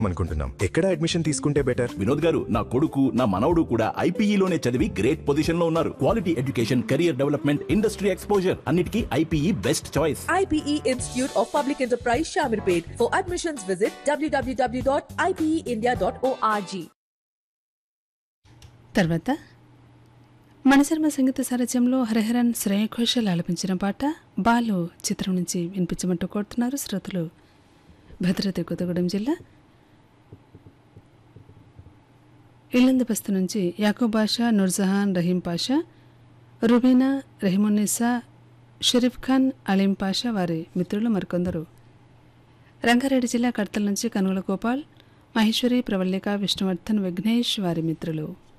అనుకుంటున్నాం ఎక్కడ అడ్మిషన్ తీసుకుంటే బెటర్ వినోద్ గారు నా కొడుకు నా మనవడు కూడా ఐపీఈలోనే చదివి గ్రేట్ పొజిషన్ లో ఉన్నారు quality education career development industry exposure అన్నిటికీ IPE best choice IPE Institute of Public Enterprise Shamirpet. For admissions, visit www.ipeindia.org. తర్వాత మనశర్మ సంగీత సారథ్యంలో హరిహరన్ శ్రేయ ఘోషల్ ఆలపించిన పాట బాలు చిత్రం నుంచి వినిపించమంటూ కోరుతున్నారు శ్రోతలు భద్రాద్రి కొత్తగూడెం జిల్లా ఇల్లందు బస్తు నుంచి యాకూబ్ బాషా నూర్జహాన్ రహీం పాషా రుబీనా రెహిమున్నిసా షరీఫ్ ఖాన్ అలీం పాషా వారి మిత్రులు మరికొందరు రంగారెడ్డి జిల్లా కడతల నుంచి కనుగల గోపాల్ మహేశ్వరి ప్రవల్లిక విష్ణువర్ధన్ విఘ్నేష్ వారి మిత్రులు